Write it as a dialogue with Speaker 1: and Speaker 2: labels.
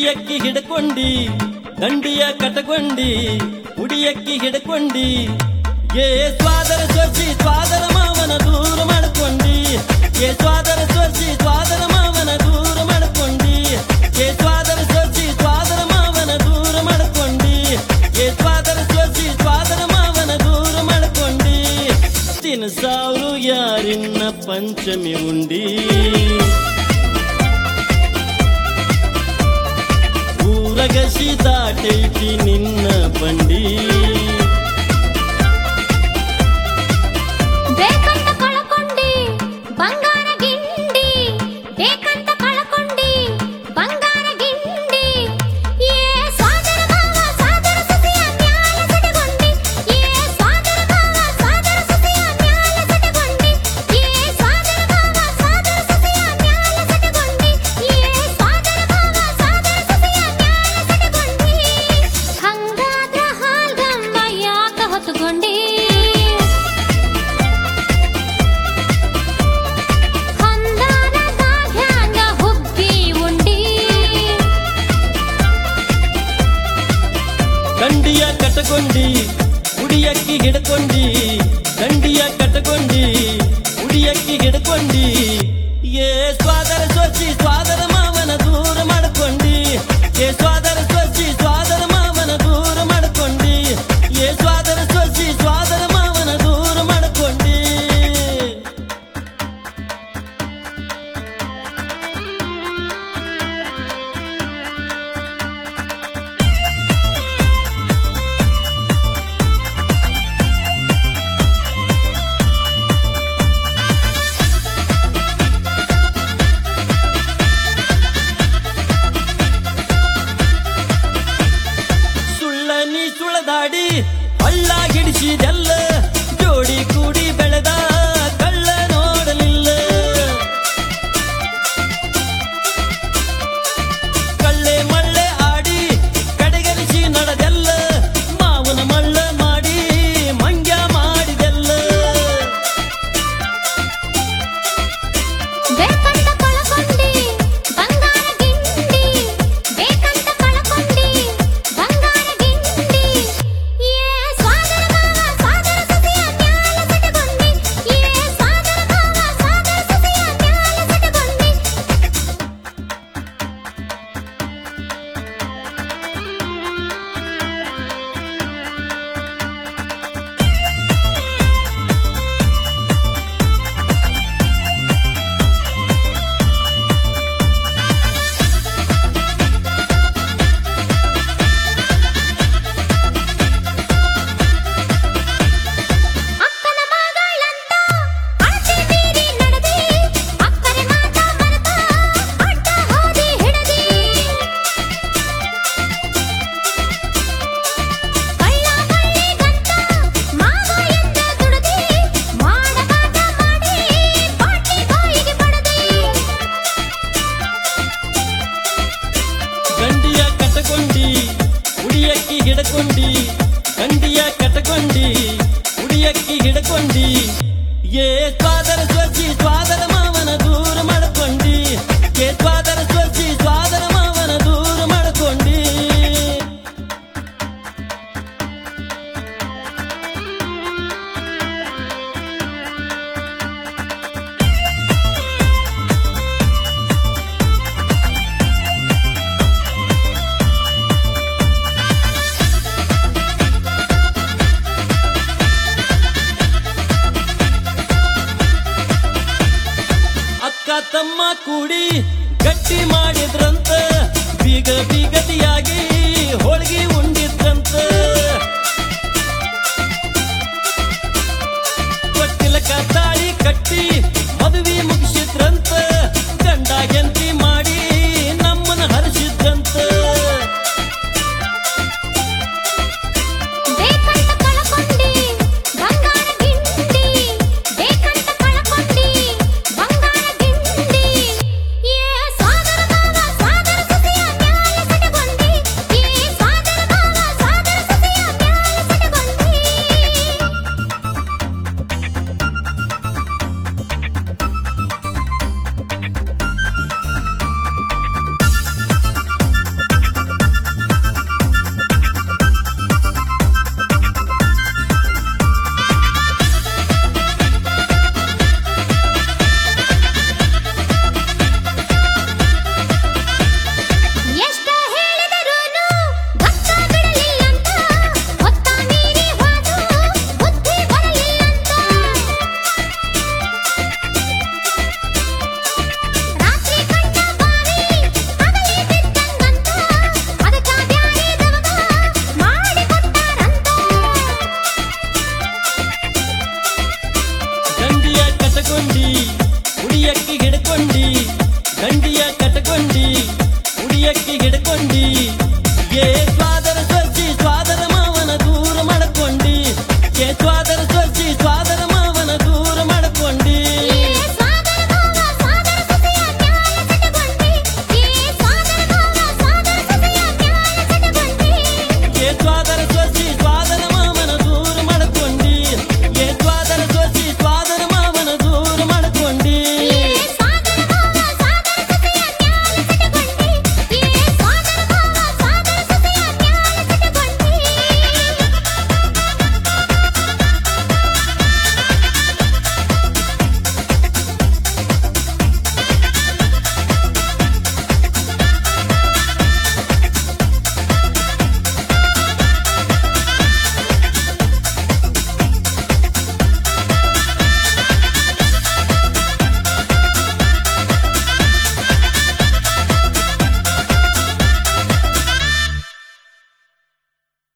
Speaker 1: ಉಡಿಯಕ್ಕಿ ಹಿಡ್ಕೊಂಡಿ ದಂಡಿಯ ಕಟಕೊಂಡಿ ಉಡಿಯಕ್ಕಿ ಹಿಡ್ಕೊಂಡಿ ಏ ಸ್ವಾದರ ಸೊಚ್ಚಿ ಸ್ವಾದರ ಮಾವನ ದೂರ ಮಾಡ್ಕೊಂಡಿ ಏ ಸ್ವಾದರ ಸೊಚ್ಚಿ ಸ್ವಾದರ ಮಾವನ ದೂರ ಮಾಡ್ಕೊಂಡಿ ಏ ಸ್ವಾದರ ಸೊಚ್ಚಿ ಸ್ವಾದರ ಮಾವನ ದೂರ ಮಾಡ್ಕೊಂಡಿ ಏ ಸ್ವಾದರ ಸೊಚ್ಚಿ ಸ್ವಾದರ ಮಾವನ ದೂರ ಮಾಡ್ಕೊಂಡಿ ತಿನ್ ಸಾವಿರ ಯಾರಿನ್ನ ಪಂಚಮಿ ಉಂಡಿ ಊರಗಸಿ ದಾಟೈತಿ ನಿನ್ನ ಬಂಡಿ
Speaker 2: ಬೇಕಂತ ಕಳಕೊಂಡಿ ಬಂಗಾರ ಗಿಂಡಿ ಬೇಕಂತ ಕಳಕೊಂಡಿ ಬಂಗಾರ ಗಿಂಡಿ ಏ ಸಾದರ ಭಾವ ಸಾದರ ಸತಿಯ ನ್ಯಾಯ ಸಟಗೊಂಡಿ ಏ ಸಾದರ ಭಾವ ಸಾದರ ಸತಿಯ ನ್ಯಾಯ ಸಟಗೊಂಡಿ ಏ ಸಾದರ ಭಾವ ಸಾದರ ಸತಿಯ ನ್ಯಾಯ ಸಟಗೊಂಡಿ ಏ ಸಾದರ ಭಾವ ಸಾದರ ಸತಿಯ ನ್ಯಾಯ ಸಟಗೊಂಡಿ ಹಂಗಾದ್ರ ಹಾಲ್ಗಮ್ಮ ಯಾಕ ಹೊತ್ತುಕೊಂಡಿ ಹಂದಾನದ ಹ್ಯಾಂಗ ಹುಗ್ಗಿ ಉಂಡಿ
Speaker 1: ದಂಡಿಯ ಕಟಕೊಂಡಿ ಉಡಿಯಕ್ಕಿ ಹಿಡ್ಕೊಂಡಿ ದಂಡಿಯ ಕಟಕೊಂಡಿ ಉಡಿಯಕ್ಕಿ ಹಿಡ್ಕೊಂಡಿ ಏ ಸ್ವಾದರ ಸೊಚ್ಚಿ ಸ್ವಾದರ ಮಾವನ ದೂರ ಮಾಡ್ಕೊಂಡಿ ಏ ಸ್ವಾದರ ಸೊಚ್ಚಿ ಸ್ವಾದರ ಮಾವನ ದೂರ ಮಾಡ್ಕೊಂಡಿ ಏ ಸ್ವಾದರ ಸೊಚ್ಚಿ ಸ್ವಾದರ ಮಾವನ ದೂರ ಮಾಡ್ಕೊಂಡಿ ಸುಳ್ಳ ನೀ ಸುಳದಾಡಿ ಹಳ್ಳ ಗಿಡಿಸಿದೆಲ್ಲ ಜೋಡಿ ಕೂಡಿ ಬೆಳೆದ ಕಳ್ಳ ನೋಡಲಿಲ್ಲ ಕಳ್ಳೆ ಮಳ್ಳೆ ಆಡಿ ಕಡೆಗರಿಸಿ ನಡೆದೆಲ್ಲ ಮಾವನ ಮಳ್ಳ ಮಾಡಿ ಮಂಗ್ಯ ಮಾಡಿದೆಲ್ಲ
Speaker 2: ಬೇಕಂತ ಕಳಕೊಂಡಿ ಬಂಗಾರ ಗಿಂಡಿ ಬೇಕಂತ ಕಳಕೊಂಡಿ ಬಂಗಾರ ಗಿಂಡಿ ಏ ಸಾದರ ಭಾವ ಸಾದರ ಸತಿಯ ನ್ಯಾಯ ಸಟಗೊಂಡಿ ಏ ಸಾದರ ಭಾವ ಸಾದರ ಸತಿಯ ನ್ಯಾಯ ಸಟಗೊಂಡಿ ಅಕ್ಕನ ಮಗಳಂತ ಅಳತೆ ಮೀರಿ ನಡೆದಿ ಅಕ್ಕನ ಮಾತ ಮರೆತ ಅಡ್ಡ ಹೋದಿ ಹಿಡದಿ ಕಳ್ಳ ಮಳ್ಳಿಗಂತ ಮಾವ ಎಂದ ದುಡದಿ ಮಾಡಗಾಟ ಮಾಡಿ ಪಾಟಿ ಬಾಯಿಗೆ ಪಡದಿ
Speaker 1: ಗಂಡಿಯ ಕಟಕೊಂಡಿ ಉಡಿಯಕ್ಕಿ ಹಿಡ್ಕೊಂಡಿ ಗಂಡಿಯ ಕಟಕೊಂಡಿ ಉಡಿಯಕ್ಕಿ ಹಿಡ್ಕೊಂಡಿ ಏ ಸ್ವಾದರ ಸ್ವಚ್ಚಿ ಸ್ವಾದರ ಮಾವನ ದೂರ ಮಾಡ್ಕೊಂಡಿ ಏ ಸ್ವಾದರ ಸ್ವಚ್ಚಿ ಸ್ವಾದರ ಮಾವನ ದೂರ ಮಾಡ್ಕೊಂಡಿ ಅಕ್ಕ ತಮ್ಮ ಕೂಡಿ ಗಟ್ಟಿ ಮಾಡಿದ್ರಂತ ಬೀಗ ಬೀಗತಿಯಾಗಿ ಹೋಳಿಗೆ ಉಂಡಿದ್ರಂತ ಕೊಟ್ಟಿಲಕ ತಾಳಿ ಕಟ್ಟಿ ಮದುವೆ ಮುಗಿಸಿದ್ರಂತ ಗಂಡ ಗೆಂತಿ ಮಾಡಿ ನಮ್ಮನ್ನ ಹರಿಸಿದ್ರಂತ
Speaker 2: ಬೇಕಂತ ಕಳಕೊಂಡಿ ಬಂಗಾರ ಗಿಂಡಿ ಬೇಕಂತ ಕಳಕೊಂಡಿ ಬಂಗಾರ ಗಿಂಡಿ ಏ ಸಾದರ ಭಾವ ಸಾದರ ಸತಿಯ ನ್ಯಾಯ ಸಟಗೊಂಡಿ
Speaker 1: ಏ ಸ್ವಾದರ ಸೊಚ್ಚಿ ಸ್ವಾದ